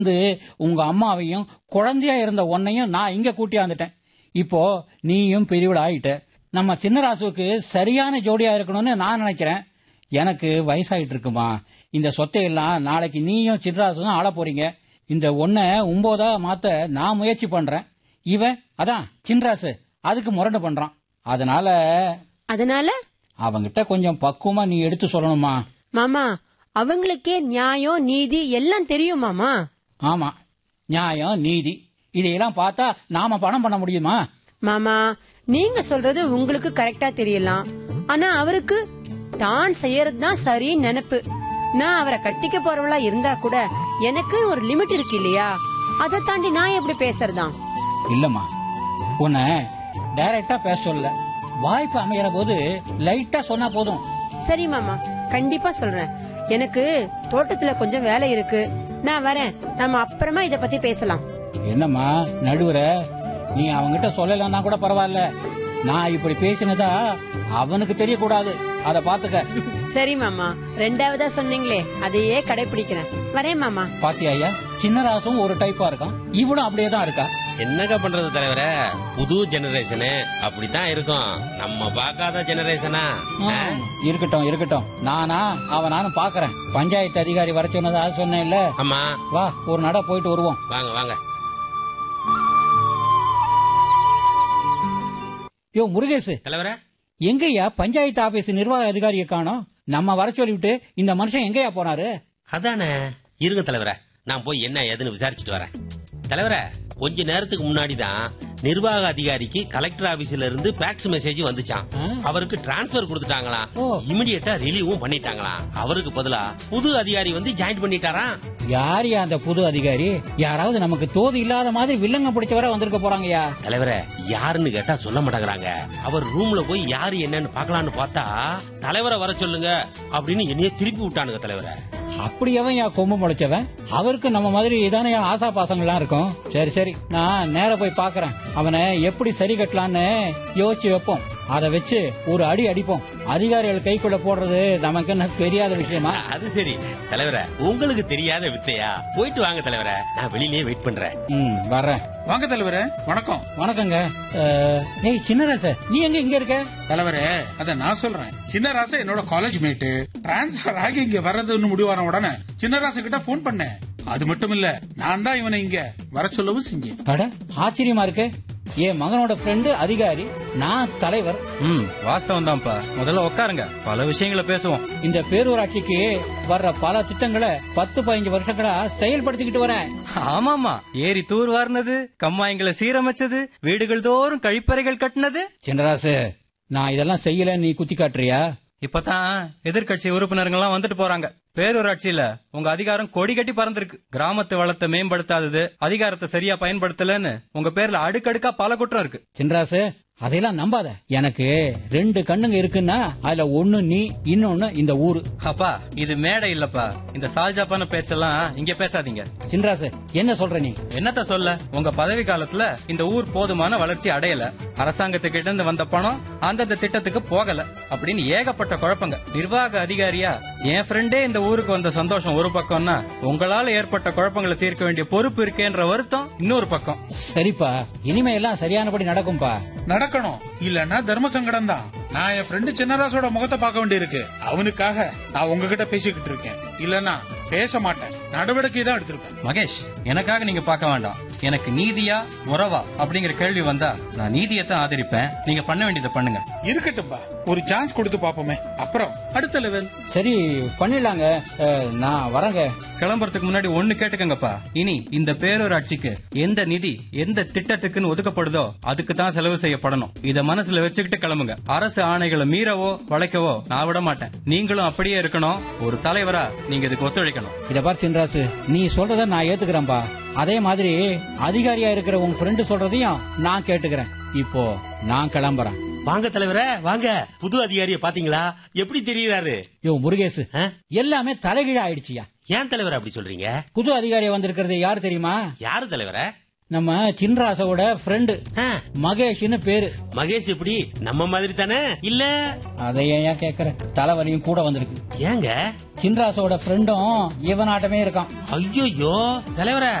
வந்து உங்க அம்மாவையும் குழந்தையா இருந்த உன்னையும் நான் இங்க கூட்டியாந்துட்டேன் இப்போ நீயும் பெரியவள் ஆயிட்ட நம்ம சின்னராசுவுக்கு சரியான ஜோடியா இருக்கணும்னு நான் நினைக்கிறேன் எனக்கு வயசாயிட்டு இருக்குமா இந்த சொத்தையெல்லாம் நாளைக்கு நீயும் சின்னராசும் ஆள போறீங்க இந்த ஒன்ன ஒன்பதா மாத்த நான் முயற்சி பண்றேன் இவன் அதான் சின்ராசு அதுக்கு முரண்டு பண்றான் அதனால அதனால அவங்கிட்ட கொஞ்சம் பக்குவமா நீ எடுத்து சொல்லணுமா மாமா அவங்களுக்கே நியாயம் நீதி எல்லாம் தெரியும் மாமா ஆமா நியாயம் நீதி இதையெல்லாம் பார்த்தா நாம பணம் பண்ண முடியுமா மாமா நீங்க சொல்றது உங்களுக்கு கரெக்டா தெரியலாம் ஆனா அவருக்கு தான் செய்யறதுதான் சரின்னு நினைப்பு நான் அவரை கட்டிக்க போறவளா இருந்தா கூட எனக்கு ஒரு லிமிட் இருக்கு இல்லையா அதை தாண்டி நான் எப்படி பேசுறதாம் இல்லம்மா உன்னை டைரக்டா பேச சொல்ல வாய்ப்பு அமையற போது லைட்டா சொன்னா போதும் சரி மாமா கண்டிப்பா சொல்றேன் எனக்கு தோட்டத்துல கொஞ்சம் வேலை இருக்கு நான் வரேன் நம்ம அப்புறமா இத பத்தி பேசலாம் என்னம்மா நடுவுற நீ அவங்கிட்ட சொல்லலன்னா கூட பரவாயில்ல நான் இப்படி பேசினதா அவனுக்கு தெரியக்கூடாது அத பாத்துக்க சரி மாமா ரெண்டாவதா சொன்னீங்களே அதையே கடைபிடிக்கிறேன் வரேன் மாமா பாத்தியா ஐயா சின்னராசும் ஒரு டைப்பா இருக்கான் இவளும் அப்படியே தான் இருக்கா என்னங்க பண்றது தலைவரே புது ஜெனரேஷனு அப்படித்தான் இருக்கும் நம்ம பார்க்காத ஜெனரேஷனா ஆ, இருக்கட்டும் இருக்கட்டும் நானா அவனானு பாக்குறேன் பஞ்சாயத்து அதிகாரி வர சொன்னதா சொன்னேன்ல ஆமா வா ஒரு நட போயிட்டு வருவோம் வாங்க வாங்க யோ முருகேசு தலைவரே எங்கய்யா பஞ்சாயத்து ஆபீஸ் நிர்வாக அதிகாரியை காணோம் நம்ம வர சொல்லிவிட்டு இந்த மனுஷன் எங்கயா போனாரு அதானே இருங்க தலைவரே நான் போய் என்ன ஏதுன்னு விசாரிச்சுட்டு வரேன் தலைவரே கொஞ்ச நேரத்துக்கு முன்னாடி தான் நிர்வாக அதிகாரிக்கு கலெக்டர் ஆபீஸ்ல இருந்து ஃபேக்ஸ் மெசேஜ் வந்துச்சான் ஆ. அவருக்கு டிரான்ஸ்பர் கொடுத்துட்டாங்களாம் ஓ. இமிடியேட்டா ரிலீவும் பண்ணிட்டாங்களாம் அவருக்கு பதிலா புது அதிகாரி வந்து ஜாயின் பண்ணிட்டாராம் யாரையா அந்த புது அதிகாரி யாராவது நமக்கு தோது இல்லாத மாதிரி வில்லங்க பிடிச்சவர வந்திருக்க போறாங்கய்யா தலைவரே யாருன்னு கேட்டா சொல்ல மாட்டேங்கிறாங்க அவர் ரூம்ல போய் யாரு என்னன்னு பார்க்கலான்னு பார்த்தா தலைவரை வர சொல்லுங்க அப்படின்னு என்னைய திருப்பி விட்டானுங்க தலைவரை அப்படி எவன் யா கொம்பு முளைச்சவன் அவருக்கு நம்ம மாதிரி இதானே ஆசா பாசங்கள்லாம் இருக்கும் சரி சரி நான் நேர போய் பாக்குறேன் அவனை எப்படி சரி கட்டலான்னு யோசிச்சு வைப்போம் அதை வச்சு ஒரு அடி அடிப்போம் அதிகாரிகள் கைக்குள்ள போடுறது நமக்கு என்ன தெரியாத விஷயமா அது சரி தலைவரை உங்களுக்கு தெரியாத வித்தையா போயிட்டு வாங்க தலைவரை நான் வெளியிலேயே வெயிட் பண்றேன் ம் வர்றேன் வாங்க தலைவரே வணக்கம் வணக்கங்க அஹ், ஏய் சின்னராச நீ எங்க இங்க இருக்க தலைவரே அத நான் சொல்றேன் சின்னராச என்னோட காலேஜ் மேட்டு டிரான்ஸ்பர் ஆகி இங்க வர்றதுன்னு முடிவான உடனே சின்னராச கிட்ட போன் பண்ணேன் அது மட்டும் இல்ல நான் தான் இவனை இங்க வர சொல்லவும் செஞ்சேன் அட ஆச்சரியமா இருக்கு என் மகனோட ஃப்ரெண்டு அதிகாரி நான் தலைவர் ம் வாஸ்தவம் தான்ப்பா முதல்ல உட்காருங்க பல விஷயங்களை பேசுவோம் இந்த பேரூராட்சிக்கு வர்ற பல திட்டங்களை பத்து பதினஞ்சு வருஷங்களா செயல்படுத்திக்கிட்டு வரேன் ஆமாமா ஏரி தூர் வார்னது கம்மாயங்களை சீரமைச்சது வீடுகள் தோறும் கழிப்பறைகள் கட்டினது சின்னராசு நான் இதெல்லாம் செய்யல நீ குத்தி காட்டுறியா இப்பதான் எதிர்க்கட்சி உறுப்பினர்கள்லாம் வந்துட்டு போறாங்க பேரூராட்சியில உங்க அதிகாரம் கொடி கட்டி பறந்திருக்கு கிராமத்து வளத்தை மேம்படுத்தாதது அதிகாரத்தை சரியா பயன்படுத்தலன்னு உங்க பேர்ல அடுக்கடுக்கா பல குற்றம் இருக்கு சின்ராசு அதையெல்லாம் நம்பாத எனக்கு ரெண்டு கண்ணுங்க இருக்குன்னா அதுல ஒண்ணு நீ இன்னொன்னு இந்த ஊரு அப்பா இது மேடை இல்லப்பா இந்த சால்ஜாப்பான பேச்செல்லாம் இங்க பேசாதீங்க சின்ராசு என்ன சொல்ற நீ என்னத்த சொல்ல உங்க பதவி காலத்துல இந்த ஊர் போதுமான வளர்ச்சி அடையல அரசாங்கத்துக்கிட்ட இருந்து வந்த பணம் அந்தந்த திட்டத்துக்கு போகல அப்படின்னு ஏகப்பட்ட குழப்பங்க நிர்வாக அதிகாரியா என் ஃப்ரெண்டே இந்த ஊருக்கு வந்த சந்தோஷம் ஒரு பக்கம்னா உங்களால ஏற்பட்ட குழப்பங்களை தீர்க்க வேண்டிய பொறுப்பு இருக்கேன்ற வருத்தம் இன்னொரு பக்கம் சரிப்பா இனிமே எல்லாம் சரியானபடி நடக்கும்பா நடக்கணும் இல்லன்னா தர்ம சங்கடம் தான் நான் என் ஃப்ரெண்டு சின்னராசோட முகத்தை பார்க்க வேண்டியிருக்கு அவனுக்காக நான் உங்ககிட்ட பேசிக்கிட்டு இருக்கேன் இல்லன்னா பேச மாட்டேன் நடவடிக்கை தான் எடுத்திருக்கேன் மகேஷ் எனக்காக நீங்க பார்க்க வேண்டாம் எனக்கு நீதியா உறவா அப்படிங்கிற கேள்வி வந்தா நான் நீதியை தான் ஆதரிப்பேன் நீங்க பண்ண வேண்டியதை பண்ணுங்க இருக்கட்டும்பா ஒரு சான்ஸ் கொடுத்து பாப்போமே அப்புறம் அடுத்த லெவல் சரி பண்ணிடலாங்க அஹ், நான் வரேங்க கிளம்புறதுக்கு முன்னாடி ஒண்ணு கேட்டுக்கங்கப்பா இனி இந்த பேரூராட்சிக்கு எந்த நிதி எந்த திட்டத்துக்குன்னு ஒதுக்கப்படுதோ அதுக்கு தான் செலவு செய்யப்படணும் இத மனசுல வச்சுக்கிட்டு கிளம்புங்க அரசு ஆணைகளை மீறவோ வளைக்கவோ நான் விட மாட்டேன் நீங்களும் அப்படியே இருக்கணும் ஒரு தலைவரா நீங்க இதுக்கு ஒத்துழைக்கணும் இத பார் சின்ராசு நீ சொல்றத நான் ஏத்துக்கிறேன்பா அதே மாதிரி அதிகாரியா இருக்கிற உன் ஃப்ரெண்டு சொல்றதையும் நான் கேட்டுக்கிறேன் இப்போ நான் கிளம்புறேன் வாங்க தலைவரே வாங்க புது அதிகாரிய பாத்தீங்களா எப்படி தெரியுறாரு யோ முருகேசு ஆ? எல்லாமே தலைகீழ ஆயிடுச்சியா ஏன் தலைவர் அப்படி சொல்றீங்க புது அதிகாரி வந்திருக்கிறது யாரு தெரியுமா யாரு தலைவரே நம்ம சின்ராசோட ஃப்ரெண்டு ஆ, மகேஷ்னு பேரு மகேஷ் எப்படி நம்ம மாதிரி தானே இல்ல அதை ஏன் கேக்குற தலைவலியும் கூட வந்திருக்கு ஏங்க சின்ராசோட ஃப்ரெண்டும் இவனாட்டமே இருக்கான் ஐயோ தலைவர